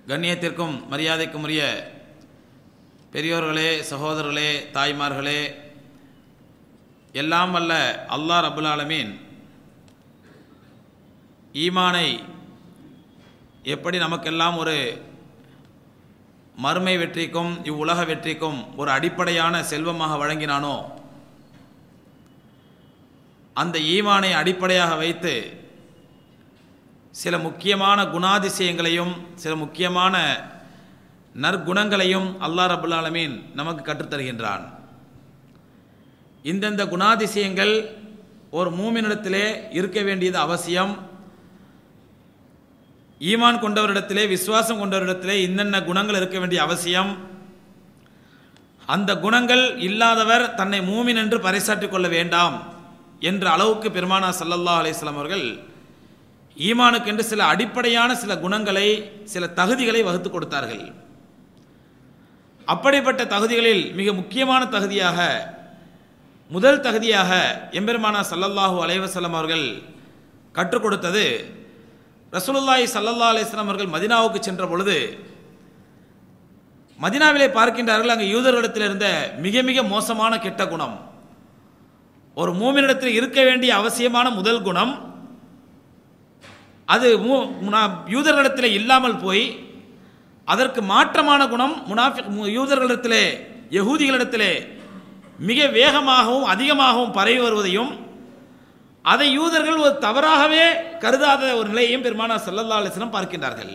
கண்ணியத்திற்கும் மரியாதைக்கும் உரிய பெரியோர்களே சகோதரர்களே தாய்மார்களே எல்லாம் வல்ல அல்லாஹ் ரபுல் ஆலமீன் ஈமானை எப்படி நமக்கெல்லாம் ஒரு மறுமை வெற்றிக்கும் இவ்வுலக வெற்றிக்கும் ஒரு அடிப்படையான செல்வமாக வழங்கினானோ அந்த ஈமானை அடிப்படையாக வைத்து சில முக்கியமான குணாதிசயங்களையும் சில முக்கியமான நற்குணங்களையும் அல்லாஹ் ரபுல் ஆலமீன் நமக்கு கற்றுத்தருகின்றான் இந்தந்த குணாதிசயங்கள் ஒரு மூமினிடத்திலே இருக்க வேண்டியது அவசியம் ஈமான் கொண்டவரிடத்திலே விசுவாசம் கொண்டவரிடத்திலே இன்னென்ன குணங்கள் இருக்க வேண்டிய அவசியம் அந்த குணங்கள் இல்லாதவர் தன்னை மூமின் என்று பறைசாற்றிக் கொள்ள வேண்டாம் என்ற அளவுக்கு பெருமானா சல்லல்லா அலிஸ்லாம் அவர்கள் ஈமானுக்கென்று சில அடிப்படையான சில குணங்களை சில தகுதிகளை வகுத்து கொடுத்தார்கள் அப்படிப்பட்ட தகுதிகளில் மிக முக்கியமான தகுதியாக முதல் தகுதியாக எம்பெருமானா சல்லல்லாஹூ அலைவசல்லம் அவர்கள் கற்றுக் கொடுத்தது ரசூலுல்லாஹி சல்லல்லா அலிஸ்லாம் அவர்கள் மதினாவுக்கு சென்ற பொழுது மதினாவிலே பார்க்கின்றார்கள் அங்கே யூதர்களிடத்தில் இருந்த மிக மிக மோசமான கெட்ட குணம் ஒரு மூமினிடத்தில் இருக்க வேண்டிய அவசியமான முதல் குணம் அது யூதர்களிடத்தில் இல்லாமல் போய் அதற்கு மாற்றமான குணம் முனாஃபி யூதர்களிடத்திலே யகூதிகளிடத்திலே மிக வேகமாகவும் அதிகமாகவும் பரவி வருவதையும் அதை யூதர்கள் ஒரு தவறாகவே கருதாத ஒரு நிலையையும் பெருமானா சல்லல்லா அலிஸ்லாம் பார்க்கின்றார்கள்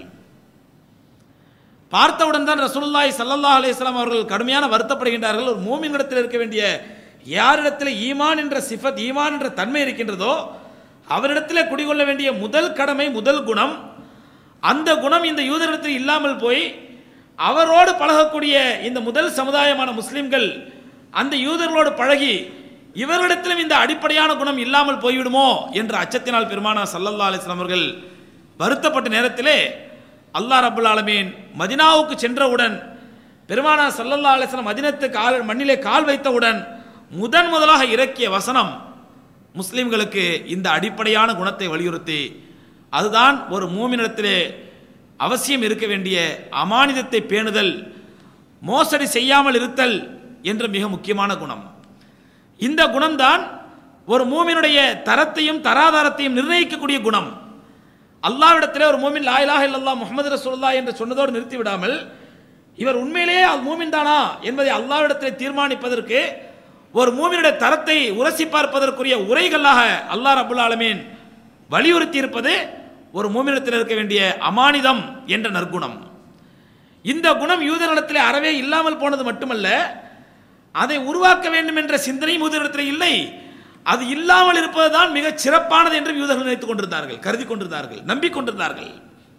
பார்த்தவுடன் தான் ரசூலுல்லாய் சல்லல்லா அலிஸ்லாம் அவர்கள் கடுமையான வருத்தப்படுகின்றார்கள் ஒரு மூமினிடத்தில் இருக்க வேண்டிய யாரிடத்தில் ஈமான் என்ற சிஃபத் ஈமான் என்ற தன்மை இருக்கின்றதோ அவரிடத்தில் குடிகொள்ள வேண்டிய முதல் கடமை முதல் குணம் அந்த குணம் இந்த யூதரிடத்தில் இல்லாமல் போய் அவரோடு பழகக்கூடிய இந்த முதல் சமுதாயமான முஸ்லிம்கள் அந்த யூதர்களோடு பழகி இவர்களிடத்திலும் இந்த அடிப்படையான குணம் இல்லாமல் போய்விடுமோ என்ற அச்சத்தினால் பெருமானா சல்லல்லா அலிஸ்லாம் அவர்கள் வருத்தப்பட்ட நேரத்திலே அல்லாஹ் ரபுல் ஆலமீன் மதினாவுக்கு சென்றவுடன் பெருமானா சல்லல்லா அலிஸ்லாம் மதினத்து கால் மண்ணிலே கால் வைத்தவுடன் முதன் முதலாக இறக்கிய வசனம் முஸ்லிம்களுக்கு இந்த அடிப்படையான குணத்தை வலியுறுத்தி அதுதான் ஒரு மூமினிடத்திலே அவசியம் இருக்க வேண்டிய அமானிதத்தை பேணுதல் மோசடி செய்யாமல் இருத்தல் என்ற மிக முக்கியமான குணம் இந்த குணம்தான் ஒரு மூமினுடைய தரத்தையும் தராதாரத்தையும் நிர்ணயிக்கக்கூடிய குணம் அல்லாவிடத்திலே ஒரு மூமின் லாயிலாக இல்லல்லா முகமது ரசூல்லா என்று சொன்னதோடு நிறுத்தி விடாமல் இவர் உண்மையிலேயே மூமின் தானா என்பதை அல்லாவிடத்திலே தீர்மானிப்பதற்கு ஒரு மூமினுடைய தரத்தை உரசி பார்ப்பதற்குரிய உரைகளாக அல்லாஹ் ரபுல் ஆலமீன் வலியுறுத்தி இருப்பது ஒரு மூமினத்தில் இருக்க வேண்டிய அமானிதம் என்ற நற்குணம் இந்த குணம் யூதர்களிடத்தில் அறவே இல்லாமல் போனது மட்டுமல்ல அதை உருவாக்க வேண்டும் என்ற சிந்தனை யூதர்களிடத்தில் இல்லை அது இல்லாமல் இருப்பதுதான் மிகச் சிறப்பானது என்று யூதர்கள் நினைத்துக் கொண்டிருந்தார்கள் கருதி கொண்டிருந்தார்கள் நம்பிக்கொண்டிருந்தார்கள்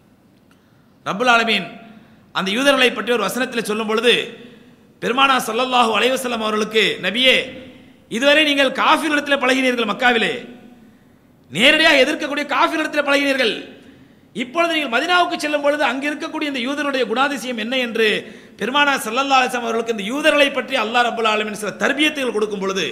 ரபுல் ஆலமீன் அந்த யூதர்களை பற்றி ஒரு வசனத்தில் சொல்லும் பொழுது பெருமானா சல்லல்லாஹு அலைவசல்லம் அவர்களுக்கு நபியே இதுவரை நீங்கள் காஃபிரிடத்தில் பழகினீர்கள் மக்காவிலே நேரடியாக எதிர்க்கக்கூடிய காஃபிரிடத்தில் பழகினீர்கள் இப்பொழுது நீங்கள் மதினாவுக்கு செல்லும் பொழுது அங்கு இருக்கக்கூடிய இந்த யூதருடைய குணாதிசயம் என்ன என்று பெருமானா சல்லல்லா அலிஸ்லாம் அவர்களுக்கு இந்த யூதர்களை பற்றி அல்லாஹ் ரபுல் ஆலமின் சில தர்பியத்துகள் கொடுக்கும் பொழுது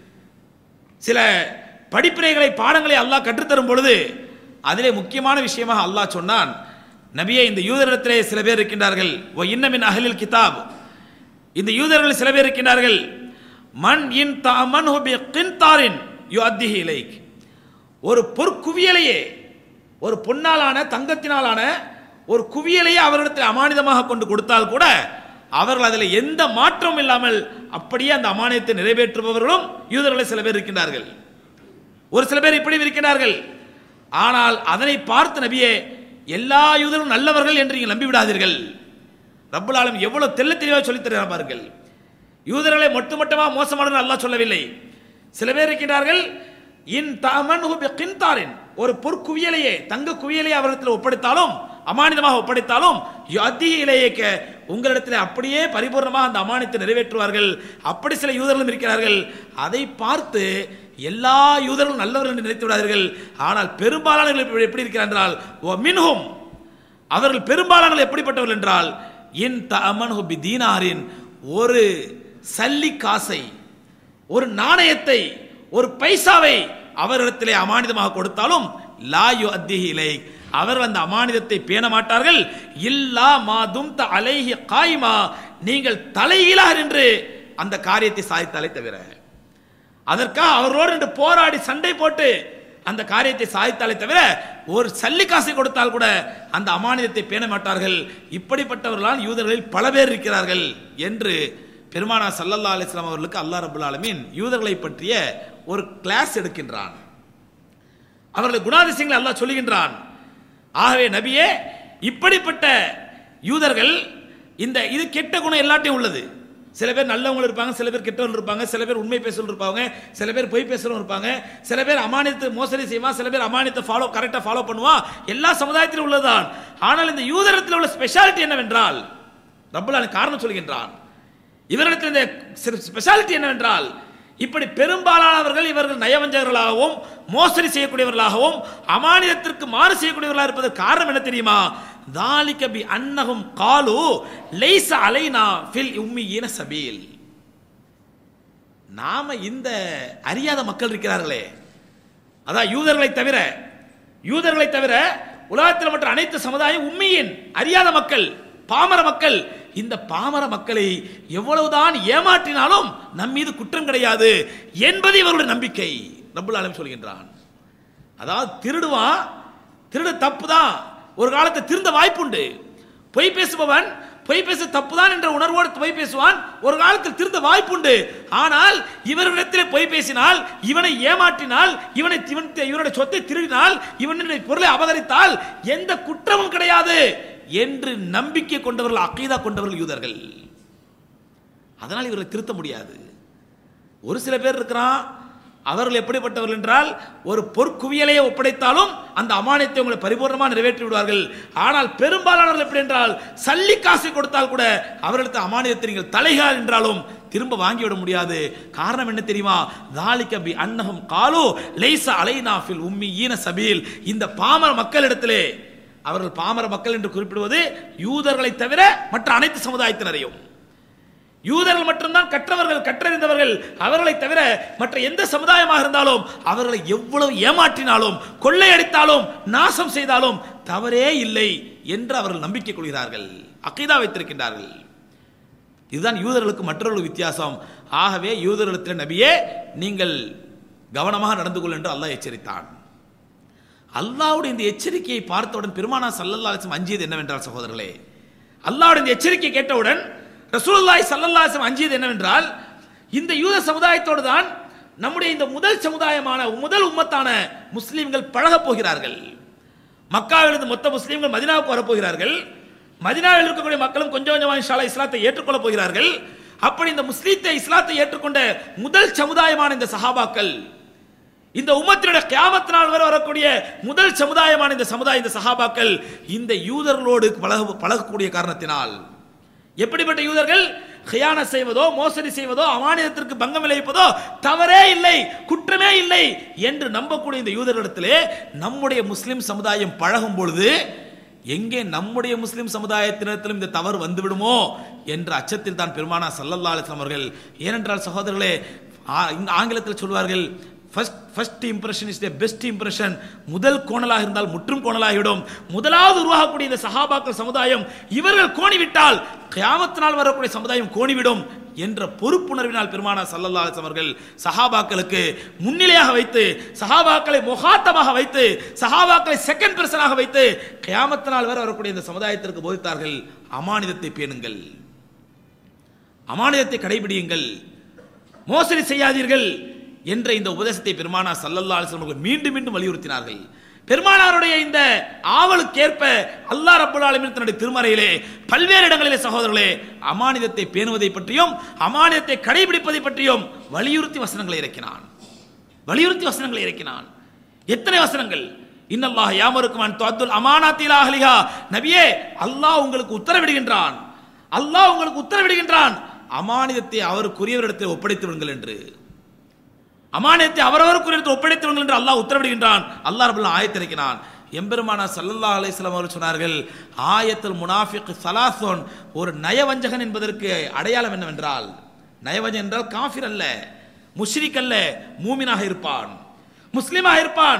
சில படிப்பினைகளை பாடங்களை அல்லாஹ் கற்றுத்தரும் பொழுது அதிலே முக்கியமான விஷயமாக அல்லாஹ் சொன்னான் நபியே இந்த யூதரிடத்திலே சில பேர் இருக்கின்றார்கள் ஓ இன்னமின் அகலில் கிதாப் இந்த யூதர்கள் சில பேர் இருக்கின்றார்கள் மண் இன் தாமன் ஹுபி கின்தாரின் யு அத்திஹி இலைக் ஒரு பொற்குவியலையே ஒரு பொன்னாலான தங்கத்தினாலான ஒரு குவியலையே அவரிடத்தில் அமானிதமாக கொண்டு கொடுத்தால் கூட அவர்கள் அதில் எந்த மாற்றமும் இல்லாமல் அப்படியே அந்த அமானியத்தை நிறைவேற்றுபவர்களும் யூதர்களை சில பேர் இருக்கின்றார்கள் ஒரு சில பேர் இப்படி இருக்கிறார்கள் ஆனால் அதனை பார்த்து நபியே எல்லா யூதரும் நல்லவர்கள் என்று நீங்கள் நம்பிவிடாதீர்கள் ரப்புல் ஆலம் எவ்வளவு தெல்ல தெளிவாக சொல்லித் தருகிறார் பாருங்கள் யூதர்களை மட்டுமட்டமா மோசமானவர்கள் அல்லாஹ் சொல்லவில்லை சில பேர் இருக்கின்றார்கள் இன் தாமன் கின்தாரின் ஒரு பொற்குவியலையே தங்க குவியலையே அவரிடத்தில் ஒப்படைத்தாலும் அமானிதமாக ஒப்படைத்தாலும் அதிக உங்களிடத்தில் அப்படியே பரிபூர்ணமாக அந்த அமானியத்தை நிறைவேற்றுவார்கள் அப்படி சில யூதர்களும் இருக்கிறார்கள் அதை பார்த்து எல்லா யூதர்களும் நல்லவர்கள் என்று நினைத்து விடாதீர்கள் ஆனால் பெரும்பாலானவர்கள் எப்படி இருக்கிறார் என்றால் மின்ஹும் அவர்கள் பெரும்பாலானவர்கள் எப்படிப்பட்டவர்கள் என்றால் இன் தமன் ஹுபி தீனாரின் ஒரு சல்லி காசை ஒரு நாணயத்தை ஒரு பைசாவை அவரிடத்திலே அமானிதமாக கொடுத்தாலும் லா யு அத்திஹி இலை அவர்கள் அந்த அமானிதத்தை பேண மாட்டார்கள் இல்லா மாதும் த அலைஹி காய்மா நீங்கள் தலைகீழாக நின்று அந்த காரியத்தை சாதித்தாலே தவிர அதற்காக அவர்களோடு நின்று போராடி சண்டை போட்டு அந்த காரியத்தை சாதித்தாலே தவிர ஒரு சல்லி காசை கொடுத்தால் கூட அந்த அமானிதத்தை பேண மாட்டார்கள் இப்படிப்பட்டவர்களால் யூதர்களில் பல பேர் இருக்கிறார்கள் என்று பெருமானா சல்லல்லா அலிஸ்லாம் அவர்களுக்கு அல்லாஹ் ரபுல் ஆலமீன் யூதர்களை பற்றிய ஒரு கிளாஸ் எடுக்கின்றான் அவர்களை குணாதிசயங்களை அல்லாஹ் சொல்லுகின்றான் ஆகவே நபியே இப்படிப்பட்ட யூதர்கள் இந்த இது கெட்ட குணம் எல்லாத்தையும் உள்ளது சில பேர் நல்லவங்க இருப்பாங்க சில பேர் கெட்டவங்க இருப்பாங்க சில பேர் உண்மை பேசுறவங்க இருப்பாங்க சில பேர் பொய் பேசுறவங்க இருப்பாங்க சில பேர் அமானித்து மோசடி செய்வான் சில பேர் அமானித்தை ஃபாலோ கரெக்டாக ஃபாலோ பண்ணுவான் எல்லா சமுதாயத்திலும் உள்ளதுதான் ஆனால் இந்த யூதரத்தில் உள்ள ஸ்பெஷாலிட்டி என்னவென்றால் ரப்பலான காரணம் சொல்கின்றான் இவரிடத்தில் இந்த ஸ்பெஷாலிட்டி என்னவென்றால் இப்படி பெரும்பாலானவர்கள் இவர்கள் நயவஞ்சகர்களாகவும் மோசடி செய்யக்கூடியவர்களாகவும் அமானிதத்திற்கு மாறு செய்யக்கூடியவர்களாக இருப்பதற்கு காரணம் என்ன தெரியுமா தாலிக பி அன்னஹும் காலு லைஸ அலைனா ஃபில் உம்மியின சபீல் நாம இந்த அறியாத மக்கள் இருக்கிறார்களே அதான் யூதர்களை தவிர யூதர்களை தவிர உலகத்தில் மற்ற அனைத்து சமுதாயம் உண்மையின் அறியாத மக்கள் பாமர மக்கள் இந்த பாமர மக்களை எவ்வளவுதான் ஏமாற்றினாலும் நம் மீது குற்றம் கிடையாது என்பது இவருடைய நம்பிக்கை ரப்புல் ஆலமீன் சொல்கின்றான் அதாவது திருடுவான் திருடு தப்பு தான் ஒரு காலத்தை திருந்த வாய்ப்புண்டு பொய் பேசுபவன் பொய் பேச தப்புதான் என்ற உணர்வோடு பொய் பேசுவான் ஒரு காலத்தில் திருந்த வாய்ப்புண்டு ஆனால் இவர்களிடத்திலே பொய் பேசினால் இவனை ஏமாற்றினால் இவனை இவன் இவனுடைய சொத்தை திருடினால் இவனுடைய பொருளை அபகரித்தால் எந்த குற்றமும் கிடையாது என்று நம்பிக்கை கொண்டவர்கள் அக்கீதா கொண்டவர்கள் யூதர்கள் அதனால் இவர்களை திருத்த முடியாது ஒரு சில பேர் இருக்கிறான் அவர்கள் எப்படிப்பட்டவர்கள் என்றால் ஒரு பொற்குவியலையே ஒப்படைத்தாலும் அந்த அமானியத்தை உங்களை பரிபூர்ணமாக நிறைவேற்றி விடுவார்கள் ஆனால் பெரும்பாலானவர்கள் எப்படி என்றால் சல்லி காசை கொடுத்தால் கூட அவர்களுக்கு அமானியத்தை நீங்கள் தலைகால் என்றாலும் திரும்ப வாங்கிவிட முடியாது காரணம் என்ன தெரியுமா தாலிக பி அன்னகம் காலோ லைசா அலைனா ஃபில் உம்மி ஈன சபீல் இந்த பாமர மக்களிடத்திலே அவர்கள் பாமர மக்கள் என்று குறிப்பிடுவது யூதர்களை தவிர மற்ற அனைத்து சமுதாயத்தினரையும் யூதர்கள் மட்டும்தான் கற்றவர்கள் கற்றறிந்தவர்கள் அவர்களை தவிர மற்ற எந்த சமுதாயமாக இருந்தாலும் அவர்களை எவ்வளவு ஏமாற்றினாலும் கொள்ளையடித்தாலும் நாசம் செய்தாலும் தவறே இல்லை என்று அவர்கள் நம்பிக்கை கொள்கிறார்கள் அக்கீதா வைத்திருக்கின்றார்கள் இதுதான் யூதர்களுக்கு மற்றொரு வித்தியாசம் ஆகவே யூதர்களிடத்தில் நபியே நீங்கள் கவனமாக நடந்து கொள் என்று அல்லாஹ் எச்சரித்தான் அல்லாவுடைய இந்த எச்சரிக்கையை பார்த்தவுடன் பெருமானா சல்லல்லா அலிஸ்லம் அஞ்சியது என்னவென்றால் சகோதரர்களே அல்லாவுடைய இந்த எச்சரிக்கை கேட்டவுடன் ரசூலுல்லாஹி ஸல்லல்லாஹு அலைஹி வஸல்லம் அஞ்சியது என்னவென்றால் இந்த யூத சமுதாயத்தோடு தான் நம்முடைய இந்த முதல் சமுதாயமான முதல் உம்மத்தான முஸ்லிம்கள் பழகப் போகிறார்கள் மக்காவிலிருந்து மொத்த முஸ்லிம்கள் மதினாவுக்கு வரப்போகிறார்கள் மதினாவில் இருக்கக்கூடிய மக்களும் கொஞ்சம் கொஞ்சமாக இன்ஷால்லா இஸ்லாத்தை ஏற்றுக்கொள்ளப் போகிறார்கள் அப்படி இந்த முஸ்லீத்தை இஸ்லாத்தை ஏற்றுக்கொண்ட முதல் சமுதாயமான இந்த சஹாபாக்கள் இந்த உம்மத்தினுடைய கியாமத் நாள் வரை வரக்கூடிய முதல் சமுதாயமான இந்த சமுதாய இந்த சஹாபாக்கள் இந்த யூதர்களோடு பழக பழகக்கூடிய காரணத்தினால் எப்படிப்பட்ட யூதர்கள் ஹியான செய்வதோ மோசடி செய்வதோ அமானியத்திற்கு பங்கம் விளைவிப்பதோ தவறே இல்லை குற்றமே இல்லை என்று நம்பக்கூடிய இந்த யூதர்களிடத்திலே நம்முடைய முஸ்லிம் சமுதாயம் பழகும் பொழுது எங்கே நம்முடைய முஸ்லிம் சமுதாயத்தினத்திலும் இந்த தவறு வந்துவிடுமோ என்ற அச்சத்தில் தான் பெருமானா சல்லல்லா அலிஸ்லாம் அவர்கள் ஏனென்றால் சகோதரர்களே ஆ- இங்க ஆங்கிலத்தில் சொல்வார்கள் first first impression is the best impression முதல் கோணலாக இருந்தால் முற்றும் கோணலாகிவிடும் முதலாவது உருவாகக்கூடிய இந்த சஹாபாக்கள் சமுதாயம் இவர்கள் கோணிவிட்டால் கியாமத்தினால் வரக்கூடிய சமுதாயம் கோணிவிடும் என்ற பொறுப்புணர்வினால் பெருமானா சல்லல்லா அலிஸ்லாம் அவர்கள் சஹாபாக்களுக்கு முன்னிலையாக வைத்து சஹாபாக்களை முகாத்தமாக வைத்து சஹாபாக்களை செகண்ட் பர்சனாக வைத்து கியாமத்தினால் வரை வரக்கூடிய இந்த சமுதாயத்திற்கு போதித்தார்கள் அமானிதத்தை பேணுங்கள் அமானிதத்தை கடைபிடியுங்கள் மோசடி செய்யாதீர்கள் என்ற இந்த உபதேசத்தை பெருமானா சல்லல்லா அலிஸ்லாம் அவர்கள் மீண்டும் மீண்டும் வலியுறுத்தினார்கள் பெருமானாருடைய இந்த ஆவலுக்கேற்ப அல்லாஹ் ரப்பல் ஆலமீன் தன்னுடைய திருமறையிலே பல்வேறு இடங்களிலே சகோதரர்களே அமானிதத்தை பேணுவதை பற்றியும் அமானிதத்தை கடைபிடிப்பதை பற்றியும் வலியுறுத்தி வசனங்களை இறக்கினான் வலியுறுத்தி வசனங்களை இறக்கினான் எத்தனை வசனங்கள் இன்னல்லாஹ் யாமருக்குமான் துஅத்துல் அமானாத்திலா அஹ்லிஹா நபியே அல்லாஹ் உங்களுக்கு உத்தரவிடுகின்றான் அல்லாஹ் உங்களுக்கு உத்தரவிடுகின்றான் அமானிதத்தை அவருக்குரியவரிடத்தில் ஒப்படைத்து விடுங்கள் என்று அமானியத்தை அவரவருக்குரியவரிடத்தில் ஒப்படைத்து விடுங்கள் என்று அல்லாஹ் உத்தரவிடுகின்றான் அல்லாஹ் ரபுல்லா ஆயத்திருக்கிறான் எம்பெருமானா சல்லல்லாஹு அலைஹி வஸல்லம் அவர்கள் சொன்னார்கள் ஆயத்துல் முனாஃபிக் சலாசோன் ஒரு நயவஞ்சகன் என்பதற்கு அடையாளம் என்னவென்றால் நயவஞ்சகன் என்றால் காஃபிர் அல்ல முஷ்ரிக் அல்ல மூமினாக இருப்பான் முஸ்லிமாக இருப்பான்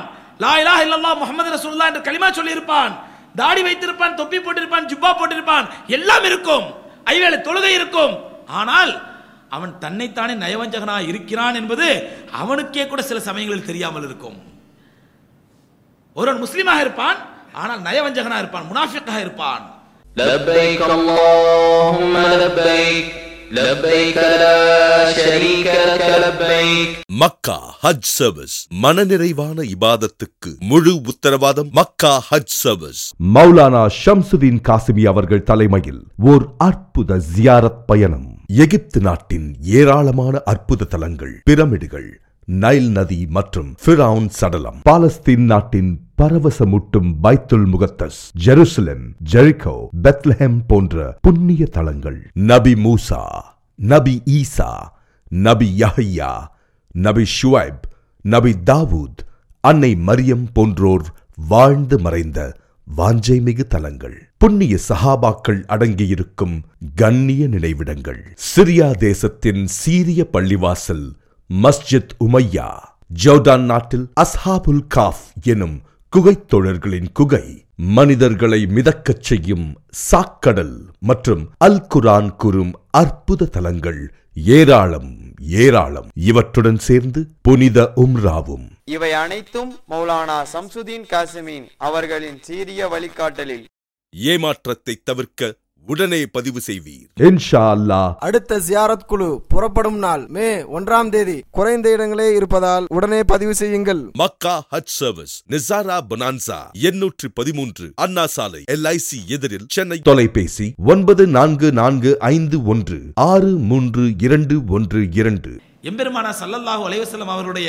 லா இலாஹ இல்லல்லாஹ் முஹம்மது ரசூலுல்லாஹ் என்று கலிமா சொல்லி இருப்பான் தாடி வைத்திருப்பான் தொப்பி போட்டிருப்பான் ஜுப்பா போட்டிருப்பான் எல்லாம் இருக்கும் ஐவேளை தொழுகை இருக்கும் ஆனால் அவன் தன்னைத்தானே நயவஞ்சகனா இருக்கிறான் என்பது அவனுக்கே கூட சில சமயங்களில் தெரியாமல் இருக்கும் ஒருவன் முஸ்லீமாக இருப்பான் ஆனால் நயவஞ்சகனா இருப்பான் முனாஃபிக்காக இருப்பான் لبيك اللهم لبيك لبيك لا شريك لك لبيك மக்கா ஹஜ் சர்வீஸ் மனநிறைவான இபாதத்துக்கு முழு உத்தரவாதம் மக்கா ஹஜ் சர்வீஸ் மௌலானா ஷம்சுதீன் காசிமி அவர்கள் தலைமையில் ஓர் அற்புத ஜியாரத் பயணம் எகிப்து நாட்டின் ஏராளமான அற்புத தலங்கள் பிரமிடுகள் நைல் நதி மற்றும் ஃபிரவுன் சடலம் பாலஸ்தீன் நாட்டின் பரவசமூட்டும் பைத்துல் முகத்தஸ் ஜெருசலம் ஜெரிகோ பெத்லஹெம் போன்ற புண்ணிய தலங்கள் நபி மூசா நபி ஈசா நபி யஹ்யா நபி ஷுவைப் நபி தாவூத் அன்னை மரியம் போன்றோர் வாழ்ந்து மறைந்த வாஞ்சைமிகு தலங்கள் புண்ணிய சஹாபாக்கள் அடங்கியிருக்கும் கண்ணிய நினைவிடங்கள் சிரியா தேசத்தின் சீரிய பள்ளிவாசல் மஸ்ஜித் உமையா ஜோர்டான் நாட்டில் அஸ்ஹாபுல் காஃப் எனும் குகைத் தோழர்களின் குகை மனிதர்களை மிதக்கச் செய்யும் சாக்கடல் மற்றும் அல் குரான் கூறும் அற்புத தலங்கள் ஏராளம் ஏராளம் இவற்றுடன் சேர்ந்து புனித உம்ராவும் இவை அனைத்தும் மௌலானா சம்சுதீன் காசிமீன் அவர்களின் சீரிய வழிகாட்டலில் ஏமாற்றத்தை தவிர்க்க உடனே பதிவு செய்வீர் இன்ஷா அல்லாஹ் அடுத்த ஜியாரத் குழு புறப்படும் நாள் மே ஒன்றாம் தேதி குறைந்த இடங்களே இருப்பதால் உடனே பதிவு செய்யுங்கள் மக்கா ஹஜ் சர்வீஸ் நிசாரா பொனான்சா எண்ணூற்று பதிமூன்று அண்ணா சாலை எல்ஐசி எதிரில் சென்னை தொலைபேசி ஒன்பது நான்கு நான்கு ஐந்து ஒன்று ஆறு மூன்று இரண்டு ஒன்று இரண்டு எம்பெருமானா சல்லல்லாஹு அலைவசல்லம் அவர்களுடைய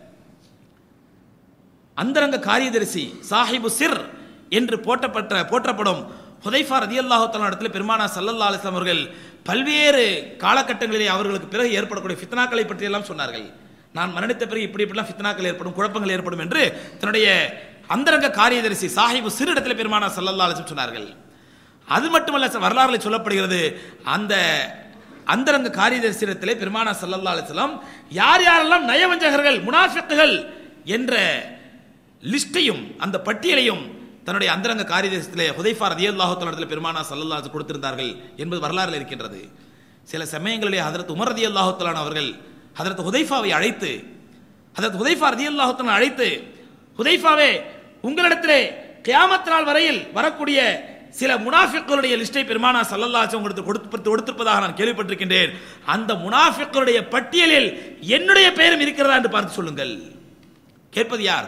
அந்தரங்க காரியதரிசி சாஹிபு சிர் என்று போற்றப்பட்ட போற்றப்படும் ஹுதைஃபா ரதியல்லாஹு தஆலா இடத்துல பெருமானா சல்லல்லா அலிஸ்லாம் அவர்கள் பல்வேறு காலகட்டங்களிலே அவர்களுக்கு பிறகு ஏற்படக்கூடிய ஃபித்னாக்களை பற்றி எல்லாம் சொன்னார்கள் நான் மரணித்த பிறகு இப்படி இப்படிலாம் ஃபித்னாக்கள் ஏற்படும் குழப்பங்கள் ஏற்படும் என்று தன்னுடைய அந்தரங்க காரியதரிசி சாஹிபு சிறு இடத்துல பெருமானா சல்லல்லா அலிஸ்லாம் சொன்னார்கள் அது மட்டுமல்ல ச- வரலாறுல சொல்லப்படுகிறது அந்த அந்தரங்க காரியதரிசனத்திலே பெருமானா சல்லல்லா அலிஸ்லாம் யார் யாரெல்லாம் நயவஞ்சகர்கள் முனாஃபிக்குகள் என்ற லிஸ்டையும் அந்த பட்டியலையும் தன்னுடைய அந்தரங்க காரியதரிசனத்திலே ஹுதைஃபா ரதியல்லாஹு தஆலா பெருமானா சல்லல்லா அலிஸ்லாம் கொடுத்திருந்தார்கள் என்பது வரலாறுல இருக்கின்றது சில சமயங்களிலே ஹதரத் உமர் ரதியல்லாஹு தஆலா அவர்கள் ஹதரத் ஹுதைஃபாவை அழைத்து ஹதரத் ஹுதைஃபா ரதியல்லாஹு தஆலா அழைத்து ஹுதைஃபாவே உங்களிடத்திலே கியாமத் நாள் வரையில் வரக்கூடிய சில முனாஃபிக்களுடைய லிஸ்டை பெருமானா சல்லல்லாஹு அலைஹி உங்களுக்கு கொடுத்து கொடுத்திருப்பதாக நான் கேள்விப்பட்டிருக்கின்றேன் அந்த முனாஃபிக்களுடைய பட்டியலில் என்னுடைய பெயரும் இருக்கிறதா என்று பார்த்து சொல்லுங்கள் கேட்பது யார்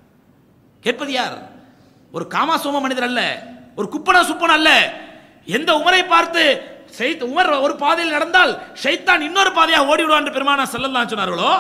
கேட்பது யார் ஒரு காமாசோம மனிதர் அல்ல ஒரு குப்பன சுப்பன் அல்ல எந்த உமரை பார்த்து ஷைத் உமர் ஒரு பாதையில் நடந்தால் ஷைத்தான் இன்னொரு பாதையாக ஓடி விடுவான் என்று பெருமானா சல்லல்லாஹு சொன்னார்களோ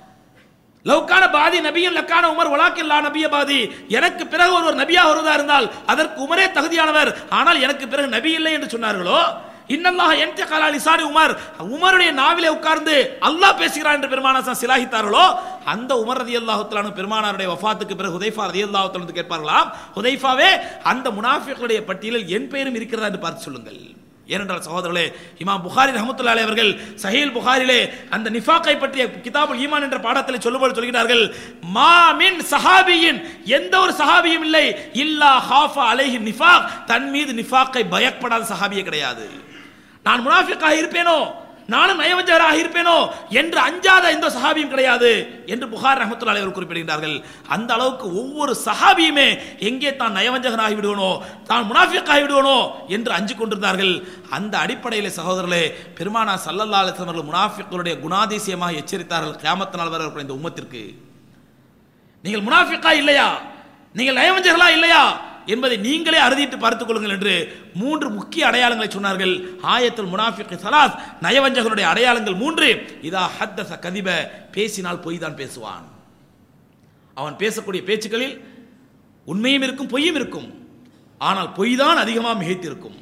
லவ்கான பாதி நபியும் லக்கான உமர் வலாக்கில்லா நபிய பாதி எனக்கு பிறகு ஒருவர் நபியாக வருவதா இருந்தால் அதற்கு உமரே தகுதியானவர் ஆனால் எனக்கு பிறகு நபி இல்லை என்று சொன்னார்களோ இன்னல்லாஹ் என்தி கலா லிசானி உமர் உமருடைய நாவிலே உட்கார்ந்து அல்லாஹ் பேசுகிறான் என்று பெருமானா சிலாகித்தார்களோ அந்த உமர் ரதி அல்லாஹுத்தலான பெருமானாருடைய வஃபாத்துக்கு பிறகு ஹுதைஃபா ரதி அல்லாஹுத்தலான் கேட்பார்களாம் ஹுதைஃபாவே அந்த முனாஃபிக்களுடைய பட்டியலில் என் பெயரும் இருக்கிறதா என்று பார்த்து சொல்லுங்கள் ஏனென்றால் சகோதரர்களே இமாம் புகாரி ரஹமத்துல்லாஹி அவர்கள் சஹீல் புகாரிலே அந்த நிஃபாக்கை பற்றிய கிதாபுல் ஈமான் என்ற பாடத்தில் சொல்லும்போது சொல்கிறார்கள் மா மின் சஹாபியின் எந்த ஒரு சஹாபியும் இல்லை இல்லா ஹாஃபா அலைஹி நிஃபாக் தன் மீது நிஃபாக்கை பயப்படாத சஹாபியே கிடையாது நான் முனாஃபிக்காக இருப்பேனோ நானும் நயவஞ்சகராக இருப்பேனோ என்று அஞ்சாத எந்த சஹாபியும் கிடையாது என்று புகார் ரஹமத்துல்லா அவர்கள் குறிப்பிடுகிறார்கள் அந்த அளவுக்கு ஒவ்வொரு சஹாபியுமே எங்கே தான் நயவஞ்சகனாகி விடுவனோ தான் முனாஃபிக்காகி விடுவனோ என்று அஞ்சு கொண்டிருந்தார்கள் அந்த அடிப்படையில் சகோதரர்களே பெருமானா சல்லல்லா அலிஸ்லாம் அவர்கள் முனாஃபிக்களுடைய குணாதிசயமாக எச்சரித்தார்கள் கியாமத்து நாள் வரை இருக்கிற இந்த உம்மத்திற்கு நீங்கள் முனாஃபிக்கா இல்லையா நீங்கள் நயவஞ்சகர்களா இல்லையா என்பதை நீங்களே அறுதிட்டு பார்த்துக் கொள்ளுங்கள் என்று மூன்று முக்கிய அடையாளங்களை சொன்னார்கள் ஆயத்துல் முனாஃபிக் சலாஸ் நயவஞ்சகனுடைய அடையாளங்கள் மூன்று இதா ஹத்தச கதிப பேசினால் பொய் தான் பேசுவான் அவன் பேசக்கூடிய பேச்சுக்களில் உண்மையும் இருக்கும் பொய்யும் இருக்கும் ஆனால் பொய் தான் அதிகமாக மிகைத்திருக்கும்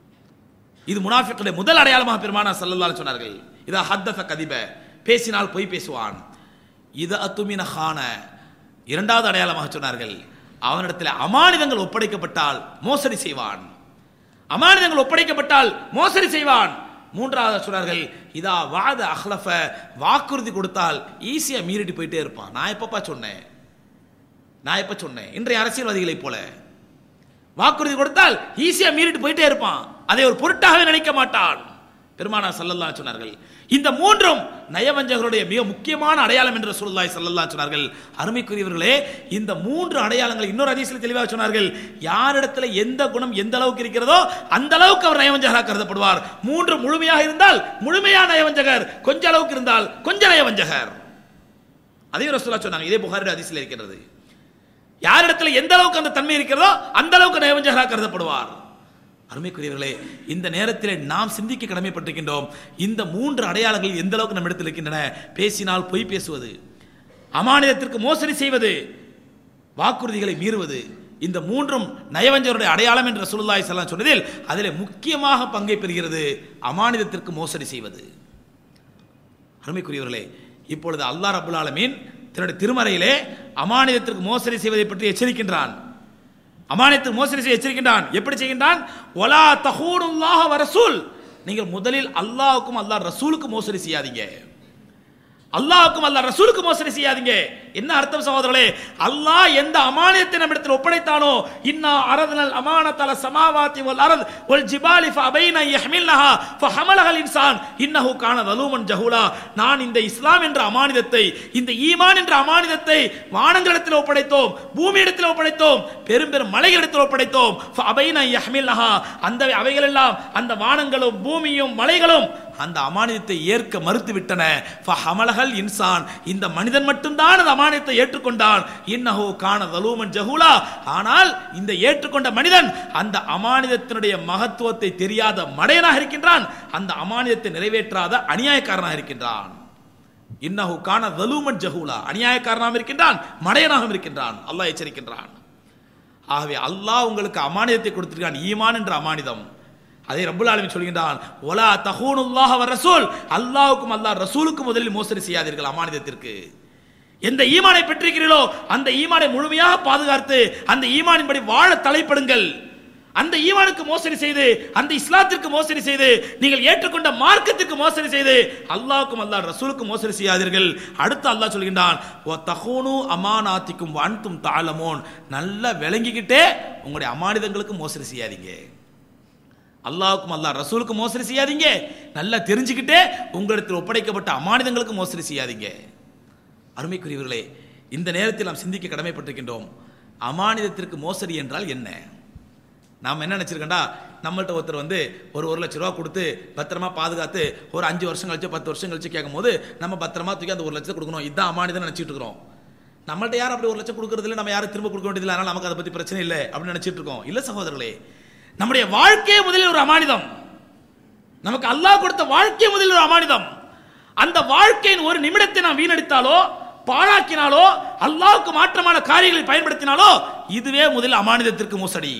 இது முனாஃபிக்குடைய முதல் அடையாளமாக பெருமானா சல்லல்லாஹு சொன்னார்கள் இதா ஹத்தச கதிப பேசினால் பொய் பேசுவான் இது அத்துமின ஹான இரண்டாவது அடையாளமாக சொன்னார்கள் அவனிடத்தில் அமானிதங்கள் ஒப்படைக்கப்பட்டால் மோசடி செய்வான் அமானிதங்கள் ஒப்படைக்கப்பட்டால் மோசடி செய்வான் மூன்றாவது சொன்னார்கள் இதா வாத அஹ்லஃப வாக்குறுதி கொடுத்தால் ஈஸியா மீறிட்டு போயிட்டே இருப்பான் நான் எப்பப்பா சொன்னேன் நான் எப்ப சொன்னேன் இன்றைய அரசியல்வாதிகளைப் போல வாக்குறுதி கொடுத்தால் ஈஸியா மீறிட்டு போயிட்டே இருப்பான் அதை ஒரு பொருட்டாகவே நினைக்க மாட்டான் பெருமானா சல்லல்லா சொன்னார்கள் இந்த மூன்றும் நயவஞ்சகருடைய மிக முக்கியமான அடையாளம் என்று சொல்லுல்லாய் சல்லல்லா சொன்னார்கள் அருமைக்குரியவர்களே இந்த மூன்று அடையாளங்கள் இன்னொரு அதிசயில் தெளிவாக சொன்னார்கள் யாரிடத்துல எந்த குணம் எந்த அளவுக்கு இருக்கிறதோ அந்த அளவுக்கு அவர் நயவஞ்சகராக கருதப்படுவார் மூன்று முழுமையாக இருந்தால் முழுமையான நயவஞ்சகர் கொஞ்ச அளவுக்கு இருந்தால் கொஞ்ச நயவஞ்சகர் அதையும் ரசூலா சொன்னாங்க இதே புகாரி அதிசயில் இருக்கிறது யாரிடத்துல எந்த அளவுக்கு அந்த தன்மை இருக்கிறதோ அந்த அளவுக்கு நயவஞ்சகராக கருதப்படுவார் அருமைக்குரியவர்களே இந்த நேரத்தில் நாம் சிந்திக்க கடமைப்பட்டிருக்கின்றோம் இந்த மூன்று அடையாளங்கள் எந்த அளவுக்கு நம்ம இடத்தில் இருக்கின்றன பேசினால் பொய் பேசுவது அமானிதத்திற்கு மோசடி செய்வது வாக்குறுதிகளை மீறுவது இந்த மூன்றும் நயவஞ்சருடைய அடையாளம் என்று சுல்லாய் செல்லாம் சொன்னதில் அதில் முக்கியமாக பங்கை பெறுகிறது அமானிதத்திற்கு மோசடி செய்வது அருமைக்குரியவர்களே இப்பொழுது அல்லாஹ் ரபுல் ஆலமீன் தன்னுடைய திருமறையிலே அமானிதத்திற்கு மோசடி செய்வதை பற்றி எச்சரிக்கின்றான் அமானியத்துக்கு மோசடி செய்ய எச்சரிக்கின்றான் எப்படி செய்கின்றான் ஒலா தஹூனுல்லாஹ வரசூல் நீங்கள் முதலில் அல்லாஹ்வுக்கும் அல்லாஹ் ரசூலுக்கும் மோசடி செய்யாதீங்க அல்லாஹ்வுக்கும் அல்லாஹ் ரசூலுக்கு மோசடி செய்யாதீங்க என்ன அர்த்தம் சகோதரர்களே அல்லாஹ் எந்த அமானியத்தை நம்மிடத்தில் ஒப்படைத்தானோ இன்னா அரதனல் அமானத்தல சமாவாத்தி வல் அரத் வல் ஜிபாலி ஃபஅபைன யஹ்மில்னஹா ஃபஹமலஹல் இன்சான் இன்னஹு கான தலூமன் ஜஹூலா நான் இந்த இஸ்லாம் என்ற அமானிதத்தை இந்த ஈமான் என்ற அமானிதத்தை வானங்களிடத்தில் ஒப்படைத்தோம் பூமியிடத்தில் ஒப்படைத்தோம் பெரும் பெரும் மலைகளிடத்தில் ஒப்படைத்தோம் ஃபஅபைன யஹ்மில்னஹா அந்த அவைகள் எல்லாம் அந்த வானங்களும் பூமியும் மலைகளும் அந்த அமானியத்தை ஏற்க மறுத்து விட்டன ஃபஹமலஹல் இன்சான் இந்த மனிதன் மட்டும்தான் அந்த அமானியத்தை ஏற்றுக்கொண்டான் இன்னஹு கான தலூமன் ஜஹூலா ஆனால் இந்த ஏற்றுக்கொண்ட மனிதன் அந்த அமானிதத்தினுடைய மகத்துவத்தை தெரியாத மடையனாக இருக்கின்றான் அந்த அமானியத்தை நிறைவேற்றாத அநியாயக்காரனாக இருக்கின்றான் இன்னஹு கான தலூமன் ஜஹூலா அநியாயக்காரனாகவும் இருக்கின்றான் மடையனாகவும் இருக்கின்றான் அல்லாஹ் எச்சரிக்கின்றான் ஆகவே அல்லாஹ் உங்களுக்கு அமானிதத்தை கொடுத்திருக்கான் ஈமான் என்ற அமானிதம் அதை ரப்புல் ஆலமீன் சொல்கின்றான் ஒலா தஹூனுல்லாஹ வ ரசூல் அல்லாஹ்வுக்கும் அல்லாஹ் ரசூலுக்கும் முதலில் மோசடி செய்யாதீர்கள் அமானிதத்திற்கு எந்த ஈமானை பெற்றிருக்கிறீர்களோ அந்த ஈமானை முழுமையாக பாதுகாத்து அந்த ஈமானின்படி வாழ தலைப்படுங்கள் அந்த ஈமானுக்கு மோசடி செய்து அந்த இஸ்லாத்திற்கு மோசடி செய்து நீங்கள் ஏற்றுக்கொண்ட மார்க்கத்திற்கு மோசடி செய்து அல்லாஹ்வுக்கும் அல்லாஹ் ரசூலுக்கும் மோசடி செய்யாதீர்கள் அடுத்து அல்லாஹ் சொல்கின்றான் ஓ தஹூனு அமானாத்திக்கும் வன்தும் தாளமோன் நல்லா விளங்கிக்கிட்டே உங்களுடைய அமானிதங்களுக்கு மோசடி செய்யாதீங்க அல்லாஹ்வுக்கும் அல்லாஹ் ரசூலுக்கும் மோசடி செய்யாதீங்க நல்லா தெரிஞ்சுக்கிட்டே உங்களிடத்தில் ஒப்படைக்கப்பட்ட அமானிதங்களுக்கு மோசடி செய்யாதீங்க அருமைக்குரியவர்களே இந்த நேரத்தில் நாம் சிந்திக்க கடமைப்பட்டிருக்கின்றோம் அமானிதத்திற்கு மோசடி என்றால் என்ன நாம் என்ன நினச்சிருக்கோண்டா நம்மள்ட்ட ஒருத்தர் வந்து ஒரு ஒரு லட்ச ரூபா கொடுத்து பத்திரமா பாதுகாத்து ஒரு அஞ்சு வருஷம் கழிச்சு பத்து வருஷம் கழிச்சு கேட்கும் போது நம்ம பத்திரமா தூக்கி அந்த ஒரு லட்சம் கொடுக்கணும் இதுதான் அமானிதம் நினச்சிட்டு இருக்கிறோம் நம்மள்ட்ட யாரும் அப்படி ஒரு லட்சம் கொடுக்கறது இல்லை நம்ம யாரும் திரும்ப கொடுக்க வேண்டியதில்லை அதனால் நமக்கு அதை பற்றி பிரச்சனை இல்லை அப்படின்னு நினச்சிட்டு இருக்கோம் இல்லை சகோதரர்களே நம்முடைய வாழ்க்கையே முதலில் ஒரு அமானிதம் நமக்கு அல்லாஹ் கொடுத்த வாழ்க்கை முதலில் ஒரு அமானிதம் அந்த வாழ்க்கையின் ஒரு நிமிடத்தை நாம் வீணடித்தாலோ பாழாக்கினாலோ அல்லாஹ்வுக்கு மாற்றமான காரியங்களை பயன்படுத்தினாலோ இதுவே முதலில் அமானிதத்திற்கு மோசடி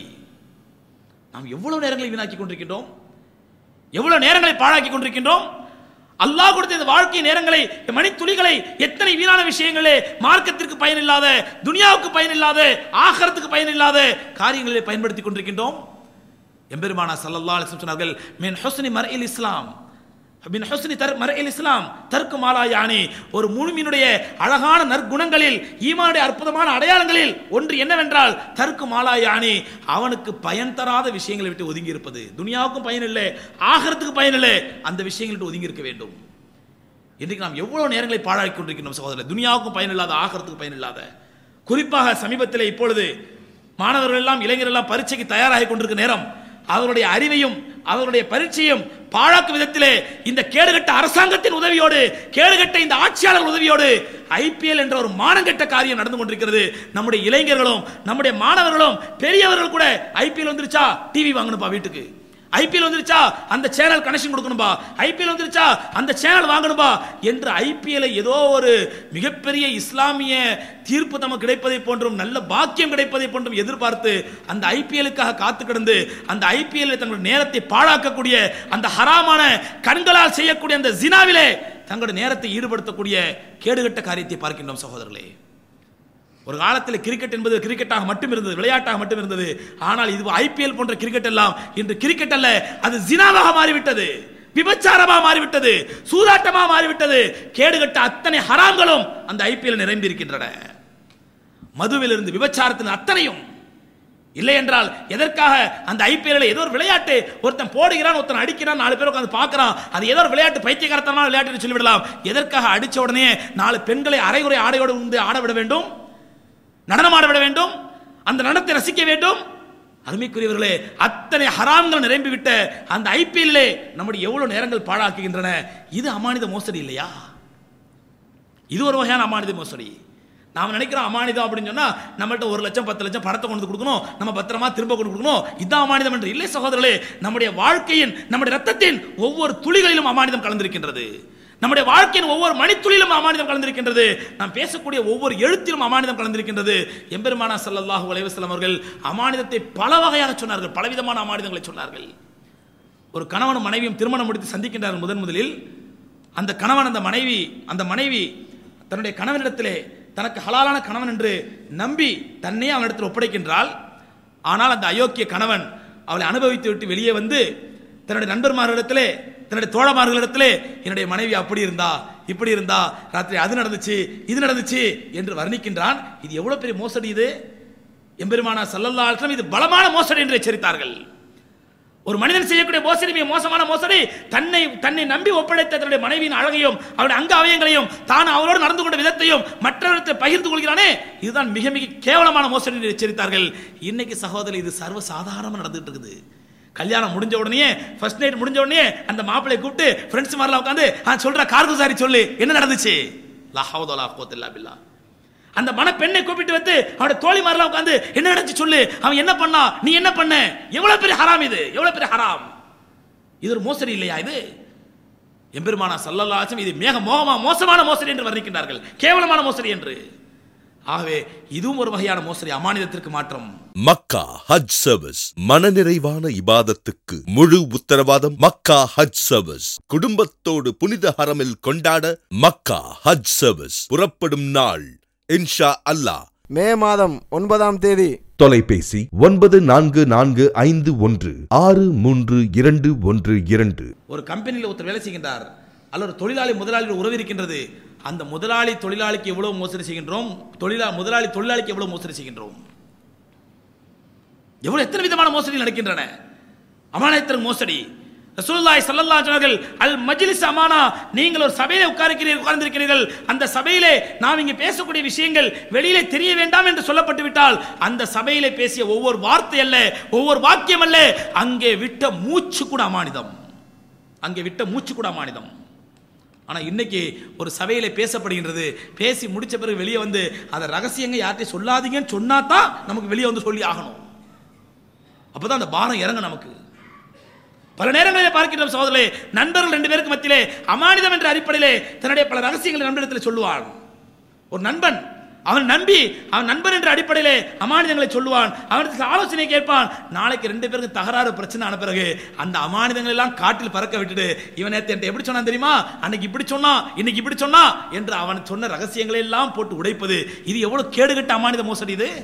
நாம் எவ்வளவு நேரங்களை வீணாக்கி கொண்டிருக்கின்றோம் எவ்வளவு நேரங்களை பாழாக்கி கொண்டிருக்கின்றோம் அல்லாஹ் கொடுத்த இந்த வாழ்க்கை நேரங்களை மணித்துளிகளை எத்தனை வீணான விஷயங்களே மார்க்கத்திற்கு பயனில்லாத துனியாவுக்கு பயனில்லாத ஆகரத்துக்கு பயனில்லாத காரியங்களிலே பயன்படுத்தி கொண்டிருக்கின்றோம் எம்பெருமானா சல்லல்லாஹு அலைஹி வஸல்லம் சொன்னார்கள் மின் ஹுஸ்னி மர்இல் இஸ்லாம் மின் ஹுஸ்னி தர் மர்இல் இஸ்லாம் தர்க்கு மாலா யானி ஒரு முழுமினுடைய அழகான நற்குணங்களில் ஈமானுடைய அற்புதமான அடையாளங்களில் ஒன்று என்னவென்றால் தர்க்கு மாலா யானி அவனுக்கு பயன் தராத விஷயங்களை விட்டு ஒதுங்கி இருப்பது துனியாவுக்கும் பயன் இல்லை ஆகரத்துக்கு பயன் இல்லை அந்த விஷயங்களை விட்டு ஒதுங்கி இருக்க வேண்டும் இன்றைக்கு நாம் எவ்வளவு நேரங்களை பாழாக்கி கொண்டிருக்கின்றோம் சகோதரர் துனியாவுக்கும் பயனில்லாத ஆகரத்துக்கு பயனில்லாத குறிப்பாக சமீபத்தில் இப்பொழுது மாணவர்கள் எல்லாம் இளைஞர்கள் எல்லாம் பரீட்சைக்கு தயாராகி கொண்டிருக்க நேரம் அவருடைய அறிவையும் அவருடைய பரீட்சையும் பாழாக்கும் விதத்திலே இந்த கேடுகட்ட அரசாங்கத்தின் உதவியோடு கேடுகட்ட இந்த ஆட்சியாளர் உதவியோடு ஐபிஎல் என்ற ஒரு மானங்கெட்ட காரியம் நடந்து கொண்டிருக்கிறது நம்முடைய இளைஞர்களும் நம்முடைய மாணவர்களும் பெரியவர்கள் கூட ஐபிஎல் வந்துருச்சா டிவி வாங்கணும்பா வீட்டுக்கு ஐபிஎல் வந்துருச்சா அந்த சேனல் கனெக்ஷன் கொடுக்கணும்பா ஐபிஎல் வந்துருச்சா அந்த சேனல் வாங்கணும்பா என்று ஐபிஎல் ஏதோ ஒரு மிகப்பெரிய இஸ்லாமிய தீர்ப்பு நமக்கு கிடைப்பதை போன்றும் நல்ல பாக்கியம் கிடைப்பதை போன்றும் எதிர்பார்த்து அந்த ஐபிஎலுக்காக காத்து கிடந்து அந்த ஐபிஎல் தங்களுடைய நேரத்தை பாழாக்கக்கூடிய அந்த ஹராமான கண்களால் செய்யக்கூடிய அந்த ஜினாவிலே தங்களுடைய நேரத்தை ஈடுபடுத்தக்கூடிய கேடுகட்ட காரியத்தை பார்க்கின்றோம் சகோதரர்களே ஒரு காலத்தில் கிரிக்கெட் என்பது கிரிக்கெட்டாக மட்டும் இருந்தது விளையாட்டாக மட்டும் இருந்தது ஆனால் இது ஐபிஎல் போன்ற கிரிக்கெட் எல்லாம் இன்று கிரிக்கெட் அல்ல அது ஜினாவாக மாறிவிட்டது விபச்சாரமா மாறிவிட்டது சூதாட்டமா மாறிவிட்டது கேடுகட்ட அத்தனை ஹராம்களும் அந்த ஐபிஎல் நிறைந்திருக்கின்றன மதுவிலிருந்து விபச்சாரத்தின் அத்தனையும் இல்லை என்றால் எதற்காக அந்த ஐபிஎல்ல ஏதோ ஒரு விளையாட்டு ஒருத்தன் போடுகிறான் ஒருத்தன் அடிக்கிறான் நாலு பேர் உட்கார்ந்து பார்க்கறான் அது ஏதோ ஒரு விளையாட்டு பைத்தியகாரத்தனமான விளையாட்டு சொல்லிவிடலாம் எதற்காக அடிச்ச உடனே நாலு பெண்களை அரைகுறை ஆடையோடு வந்து ஆட விட வேண்டும் நடனம் ஆட விட வேண்டும் அந்த நடனத்தை ரசிக்க வேண்டும் அருமைக்குரியவர்களே அத்தனை ஹராம்கள் நிரம்பிவிட்ட அந்த ஐபிஎல்லே நம்முடைய எவ்வளவு நேரங்கள் பாழாக்குகின்றன இது அமானித மோசடி இல்லையா இது ஒரு வகையான அமானித மோசடி நாம நினைக்கிறோம் அமானிதம் அப்படின்னு சொன்னா நம்மள்ட்ட ஒரு லட்சம் பத்து லட்சம் பணத்தை கொண்டு வந்து கொடுக்கணும் நம்ம பத்திரமா திரும்ப கொண்டு கொடுக்கணும் இதான் அமானிதம் என்று இல்லை சகோதரர்களே நம்முடைய வாழ்க்கையின் நம்முடைய ரத்தத்தின் ஒவ்வொரு துளிகளிலும் அமானிதம் கலந்திருக்கின்றது நம்முடைய வாழ்க்கையின் ஒவ்வொரு மணித்துளியிலும் அமானிதம் கலந்திருக்கின்றது நாம் பேசக்கூடிய ஒவ்வொரு எழுத்திலும் அமானிதம் கலந்திருக்கின்றது எம்பெருமானா ஸல்லல்லாஹு அலைஹி வஸல்லம் அவர்கள் அமானிதத்தை பல வகையாக சொன்னார்கள் பலவிதமான அமானிதங்களை சொன்னார்கள் ஒரு கணவனும் மனைவியும் திருமணம் முடித்து சந்திக்கின்றார்கள் முதன் முதலில் அந்த கணவன் அந்த மனைவி அந்த மனைவி தன்னுடைய கணவனிடத்திலே தனக்கு ஹலாலான கணவன் என்று நம்பி தன்னையே அவனிடத்தில் ஒப்படைக்கின்றாள் ஆனால் அந்த அயோக்கிய கணவன் அவளை அனுபவித்து விட்டு வெளியே வந்து தன்னுடைய நண்பர்மார்களிடத்திலே தன்னுடைய தோழமார்களிடத்திலே என்னுடைய மனைவி அப்படி இருந்தா இப்படி இருந்தா ராத்திரி அது நடந்துச்சு இது நடந்துச்சு என்று வர்ணிக்கின்றான் இது எவ்வளவு பெரிய மோசடி இது எம்பெருமானா சல்லல்லா அலைஹி வஸல்லம் இது பலமான மோசடி என்று எச்சரித்தார்கள் ஒரு மனிதன் செய்யக்கூடிய மோசடி மிக மோசமான மோசடி தன்னை தன்னை நம்பி ஒப்படைத்த தன்னுடைய மனைவியின் அழகையும் அவருடைய அங்க அவயங்களையும் தான் அவரோடு நடந்து கொண்ட விதத்தையும் மற்றவர்களை பகிர்ந்து கொள்கிறானே இதுதான் மிக மிக கேவலமான மோசடி என்று எச்சரித்தார்கள் இன்னைக்கு சகோதரி இது சர்வ சாதாரணமா நடந்துட்டு இருக்குது கல்யாணம் முடிஞ்ச உடனே ஃபர்ஸ்ட் நைட் முடிஞ்ச உடனே அந்த மாப்பிளை கூப்பிட்டு ஃப்ரெண்ட்ஸ் மாதிரிலாம் உட்காந்து ஆ சொல்ற கார்குசாரி சொல்லு என்ன நடந்துச்சு லா ஹவுத லா குவத்த இல்லா பில்லா அந்த மன பெண்ணை கூப்பிட்டு வந்து அவனோட தோழிமாரெல்லாம் உட்காந்து என்ன நடந்துச்சு சொல்லு அவன் என்ன பண்ணா நீ என்ன பண்ண எவ்வளவு பெரிய ஹராம் இது எவ்வளவு பெரிய ஹராம் இது ஒரு மோசடி இல்லையா இது எம்பெருமானா சல்லல்லாச்சும் இது மிக மோகமா மோசமான மோசடி என்று வர்ணிக்கின்றார்கள் கேவலமான மோசடி என்று ஆகவே இதுவும் ஒரு வகையான மோசடி அமானிதத்திற்கு மாற்றம் மக்கா ஹஜ் சர்வீஸ் மனநிறைவான இபாதத்துக்கு முழு உத்தரவாதம் மக்கா ஹஜ் சர்வீஸ் குடும்பத்தோடு புனித ஹரமில் கொண்டாட மக்கா ஹஜ் சர்வீஸ் புறப்படும் நாள் இன்ஷா அல்லாஹ் மே மாதம் ஒன்பதாம் தேதி தொலைபேசி ஒன்பது நான்கு நான்கு ஐந்து ஒன்று ஆறு மூன்று இரண்டு ஒன்று இரண்டு ஒரு கம்பெனியில் ஒருத்தர் வேலை செய்கின்றார் அல்ல ஒரு தொழிலாளி முதலாளியோட உறவு இருக்கின்றது அந்த முதலாளி தொழிலாளிக்கு எவ்வளவு மோசடி செய்கின்றோம் தொழிலா முதலாளி தொழிலாளிக்கு எவ்வளவு மோசடி செய்கின்றோம் எவ்வளவு எத்தனை விதமான மோசடி நடக்கின்றன அமானத்திற்கு மோசடி ரசூலுல்லாஹி ஸல்லல்லாஹு அலைஹி சொன்னார்கள் அல் மஜ்லிஸ் அமானா நீங்கள் ஒரு சபையிலே உட்கார்க்கிறீர்கள் உட்கார்ந்திருக்கிறீர்கள் அந்த சபையிலே நாம் இங்கே பேசக்கூடிய விஷயங்கள் வெளியிலே தெரிய வேண்டாம் என்று சொல்லப்பட்டு விட்டால் அந்த சபையிலே பேசிய ஒவ்வொரு வார்த்தை அல்ல ஒவ்வொரு வாக்கியம் அல்ல அங்கே விட்ட மூச்சு கூட அமானிதம் அங்கே விட்ட மூச்சு கூட அமானிதம் ஆனா இன்னைக்கு ஒரு சபையில பேசப்படுகின்றது பேசி முடிச்ச பிறகு வெளியே வந்து அதை ரகசியங்க யார்கிட்டயும் சொல்லாதீங்கன்னு சொன்னா தான் நமக்கு வெளியே வந்து சொல்லி ஆகணும் அப்பதான் அந்த பாரம் இறங்க நமக்கு பல நேரங்களில் பார்க்கின்றோம் சகோதரர்களே நண்பர்கள் ரெண்டு பேருக்கு மத்தியிலே அமானிதம் என்ற அடிப்படையிலே தன்னுடைய பல ரகசியங்களை நண்பரிடத்தில் சொல்லுவான் ஒரு நண்பன் அவன் நம்பி அவன் நண்பன் என்ற அடிப்படையிலே அமானிதங்களை சொல்லுவான் அவனுக்கு ஆலோசனை கேட்பான் நாளைக்கு ரெண்டு பேருக்கு தகராறு பிரச்சனை ஆன பிறகு அந்த அமானிதங்கள் எல்லாம் காட்டில் பறக்க விட்டுட்டு இவன் நேத்து என்கிட்ட எப்படி சொன்னான் தெரியுமா அன்னைக்கு இப்படி சொன்னா இன்னைக்கு இப்படி சொன்னா என்று அவன் சொன்ன ரகசியங்களை எல்லாம் போட்டு உடைப்பது இது எவ்வளவு கேடுகட்ட அமானித மோசடி இது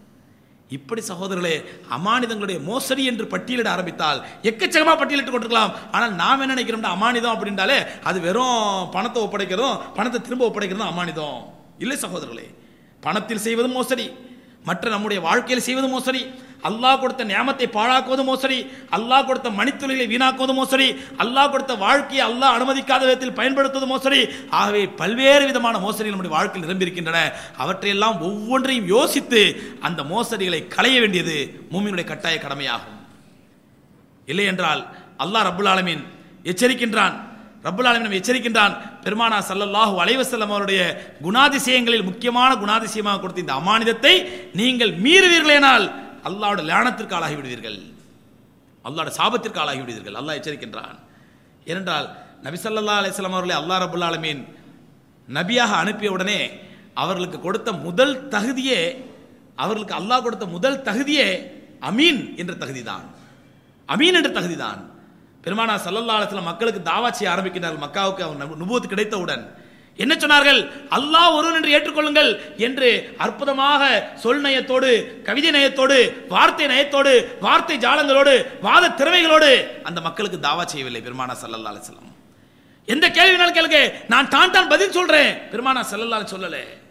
இப்படி சகோதரர்களே அமானிதங்களுடைய மோசடி என்று பட்டியலிட ஆரம்பித்தால் எக்கச்சக்கமா பட்டியலிட்டு கொண்டிருக்கலாம் ஆனால் நாம் என்ன நினைக்கிறோம்னா அமானிதம் அப்படின்றாலே அது வெறும் பணத்தை ஒப்படைக்கிறதும் பணத்தை திரும்ப ஒப்படைக்கிறதும் அமானிதம் இல்லை சகோதரர்களே பணத்தில் செய்வதும் மோசடி மற்ற நம்முடைய வாழ்க்கையில் செய்வது மோசடி அல்லாஹ் கொடுத்த நியாமத்தை பாழாக்குவது மோசடி அல்லாஹ் கொடுத்த மணித்துளிகளை வீணாக்குவது மோசடி அல்லாஹ் கொடுத்த வாழ்க்கையை அல்லாஹ் அனுமதிக்காத விதத்தில் பயன்படுத்துவது மோசடி ஆகவே பல்வேறு விதமான மோசடிகள் நம்முடைய வாழ்க்கையில் நிரம்பியிருக்கின்றன அவற்றையெல்லாம் ஒவ்வொன்றையும் யோசித்து அந்த மோசடிகளை களைய வேண்டியது மூமியினுடைய கட்டாய கடமையாகும் இல்லை என்றால் அல்லாஹ் ரப்புல் ஆலமீன் எச்சரிக்கின்றான் ரப்புல் ஆலமீன் நம்மை எச்சரிக்கின்றான் பெருமானா சல்லல்லாஹு அலைஹி வஸல்லம் அவருடைய குணாதிசயங்களில் முக்கியமான குணாதிசயமாக கொடுத்த இந்த அமானிதத்தை நீங்கள் மீறுவீர்களேனால் அல்லாஹ்வுடைய லானத்திற்கு ஆளாகி விடுவீர்கள் அல்லாஹ்வுடைய சாபத்திற்கு ஆளாகி விடுவீர்கள் அல்லாஹ் எச்சரிக்கின்றான் ஏனென்றால் நபி ஸல்லல்லாஹு அலைஹி வஸல்லம் அவர்களை அல்லாஹ் ரப்புல் ஆலமீன் நபியாக அனுப்பிய உடனே அவர்களுக்கு கொடுத்த முதல் தகுதியே அவர்களுக்கு அல்லாஹ் கொடுத்த முதல் தகுதியே அமீன் என்ற தகுதிதான் அமீன் என்ற தகுதிதான் பெருமானா சல்லல்லா அலிஸ்லாம் மக்களுக்கு தாவா செய்ய ஆரம்பிக்கிறார்கள் மக்காவுக்கு அவர் நுபுவத்து கிடைத்தவுடன் என்ன சொன்னார்கள் அல்லாஹ் ஒருவன் என்று ஏற்றுக்கொள்ளுங்கள் என்று அற்புதமாக சொல் நயத்தோடு கவிதை நயத்தோடு வார்த்தை நயத்தோடு வார்த்தை ஜாலங்களோடு வாத திறமைகளோடு அந்த மக்களுக்கு தாவா செய்யவில்லை பெருமானா சல்லல்லா அலிஸ்லாம் எந்த கேள்வினாலும் கேளுங்க நான் தான் தான் பதில் சொல்றேன் பெருமானா சல்லல்லா சொல்லல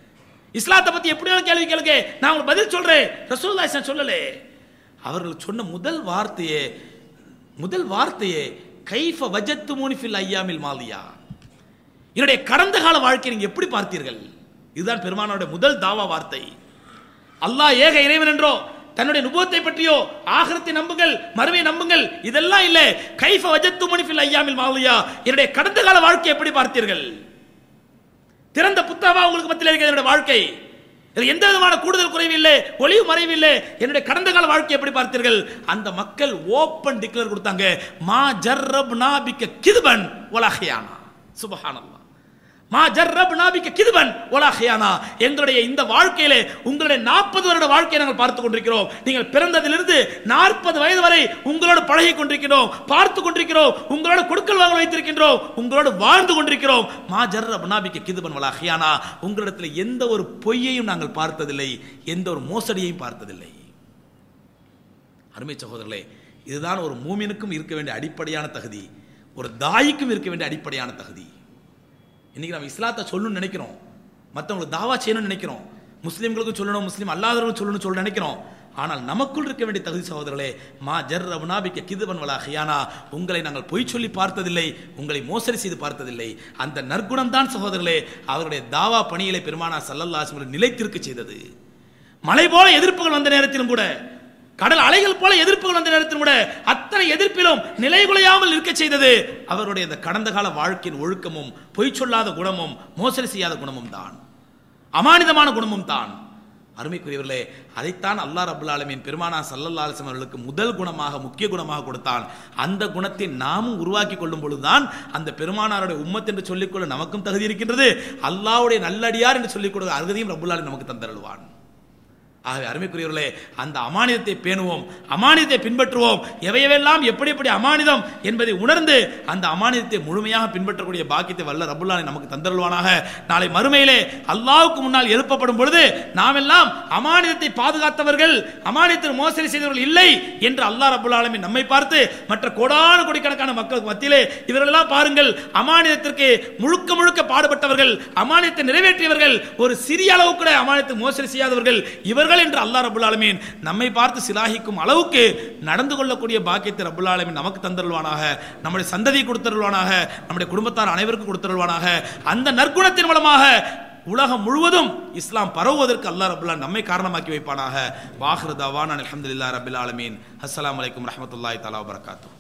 இஸ்லாத்தை பத்தி எப்படியாலும் கேள்வி கேளுங்க நான் உங்களுக்கு பதில் சொல்றேன் ரசூலுல்லாஹி ஸல்லல்லாஹு சொல்லலே அவர்கள் சொன்ன முதல் வார்த்தையே முதல் வார்த்தையே கைஃப வஜத்து மூனிஃபில் ஐயாமில் மாலியா என்னுடைய கடந்த கால வாழ்க்கையை நீங்க எப்படி பார்த்தீர்கள் இதுதான் பெருமானோட முதல் தாவா வார்த்தை அல்லாஹ் ஏக இறைவன் என்றோ தன்னுடைய நுபுவத்தை பற்றியோ ஆகரத்தை நம்புங்கள் மறுமை நம்புங்கள் இதெல்லாம் இல்ல கைஃப வஜத்து மணிஃபில் ஐயாமில் மாலியா என்னுடைய கடந்த கால வாழ்க்கை எப்படி பார்த்தீர்கள் திறந்த புத்தகமா உங்களுக்கு மத்தியில் இருக்கிற என்னுடைய வாழ்க்கை இதுல எந்த விதமான கூடுதல் குறைவு இல்லை ஒளிவு மறைவு இல்லை என்னுடைய கடந்த கால வாழ்க்கை எப்படி பார்த்தீர்கள் அந்த மக்கள் ஓப்பன் டிக்ளேர் கொடுத்தாங்க மா ஜர்ரப் நாபிக்க கிதுபன் ஒலஹியானா சுபஹானல்லாஹ் மா ஜர்ரப் நாபிக்க கிதுபன் ஒலஹியானா எங்களுடைய இந்த வாழ்க்கையிலே உங்களுடைய நாற்பது வருட வாழ்க்கையை நாங்கள் பார்த்து கொண்டிருக்கிறோம் நீங்கள் பிறந்ததிலிருந்து நாற்பது வயது வரை உங்களோடு பழகி கொண்டிருக்கிறோம் பார்த்து கொண்டிருக்கிறோம் உங்களோட கொடுக்கல் வாங்கல் வைத்திருக்கின்றோம் உங்களோடு வாழ்ந்து கொண்டிருக்கிறோம் மா ஜர்ரப் நாபிக்க கிதுபன் வலாஹியானா உங்களிடத்தில் எந்த ஒரு பொய்யையும் நாங்கள் பார்த்ததில்லை எந்த ஒரு மோசடியையும் பார்த்ததில்லை அருமை சகோதரர்களே இதுதான் ஒரு மூமினுக்கும் இருக்க வேண்டிய அடிப்படையான தகுதி ஒரு தாய்க்கும் இருக்க வேண்டிய அடிப்படையான தகுதி இன்னைக்கு நம்ம இஸ்லாத்தை சொல்லணும்னு நினைக்கிறோம் மற்றவங்களுக்கு தாவா செய்யணும்னு நினைக்கிறோம் முஸ்லீம்களுக்கு சொல்லணும் முஸ்லீம் அல்லாதவர்களுக்கு சொல்லணும்னு சொல்ல நினைக்கிறோம் ஆனால் நமக்குள் இருக்க வேண்டிய தகுதி சகோதரர்களே மா ஜர் அவுனாபிக்க கிதுபன் வலா ஹியானா உங்களை நாங்கள் பொய் சொல்லி பார்த்ததில்லை உங்களை மோசடி செய்து பார்த்ததில்லை அந்த நற்குணம் தான் சகோதரர்களே அவருடைய தாவா பணிகளை பெருமானா சல்லல்லாஹு நிலைத்திருக்க செய்தது மலை போல எதிர்ப்புகள் வந்த நேரத்திலும் கூட கடல் அலைகள் போல எதிர்ப்புகள் வந்த நேரத்திலும் கூட அத்தனை எதிர்ப்பிலும் நிலைகுலையாமல் இருக்க செய்தது அவருடைய இந்த கடந்த கால வாழ்க்கையின் ஒழுக்கமும் பொய் சொல்லாத குணமும் மோசடி செய்யாத குணமும் தான் அமானிதமான குணமும் தான் அருமைக்குரியவர்களே அதைத்தான் அல்லாஹ் ரபுல் ஆலமீன் பெருமானா சல்லல்லா அலிஸ்லாம் அவர்களுக்கு முதல் குணமாக முக்கிய குணமாக கொடுத்தான் அந்த குணத்தை நாமும் உருவாக்கி கொள்ளும் பொழுதுதான் அந்த பெருமானாருடைய உம்மத் என்று சொல்லிக்கொள்ள நமக்கும் தகுதி இருக்கின்றது அல்லாஹ்வுடைய நல்லடியார் என்று சொல்லிக் கொடுக்க அருகதையும் ரபுல் ஆலமீன் நமக்கு தந்தருள்வான் ஆகவே அருமைக்குரியவர்களே அந்த அமானிதத்தை பேணுவோம் அமானிதத்தை பின்பற்றுவோம் எவையவெல்லாம் எப்படி எப்படி அமானிதம் என்பதை உணர்ந்து அந்த அமானிதத்தை முழுமையாக பின்பற்றக்கூடிய பாக்கியத்தை வல்ல ரபுல்லானை நமக்கு தந்தருள்வானாக நாளை மறுமையிலே அல்லாஹ்வுக்கு முன்னால் எழுப்பப்படும் பொழுது நாம் எல்லாம் அமானிதத்தை பாதுகாத்தவர்கள் அமானியத்தில் மோசடி செய்தவர்கள் இல்லை என்று அல்லாஹ் ரபுல் ஆலமீன் நம்மை பார்த்து மற்ற கோடான கோடிக்கணக்கான மக்களுக்கு மத்தியிலே இவர்களெல்லாம் பாருங்கள் அமானிதத்திற்கு முழுக்க முழுக்க பாடுபட்டவர்கள் அமானியத்தை நிறைவேற்றியவர்கள் ஒரு சிறிய அளவு கூட அமானியத்தை மோசடி செய்யாதவர்கள் இவர்கள் என்று அல்லாஹ் ரபுல் ஆலமீன் நம்மை பார்த்து சிலாகிக்கும் அளவுக்கு நடந்து கொள்ளக்கூடிய பாக்கியத்தை ரபுல் ஆலமீன் நமக்கு தந்தருள்வானாக நம்முடைய சந்ததியை கொடுத்தருள்வானாக நம்முடைய குடும்பத்தார் அனைவருக்கும் கொடுத்தருள்வானாக அந்த நற்குணத்தின் மூலமாக உலகம் முழுவதும் இஸ்லாம் பரவுவதற்கு அல்லாஹ் ரபுல்லா நம்மை காரணமாக்கி வைப்பானாக வாஹிருதாவான் அலமதுல்லா ரபில் ஆலமீன் அஸ்ஸலாமு அலைக்கும் ரஹமத்துல்லாஹி தலா வரகாத்து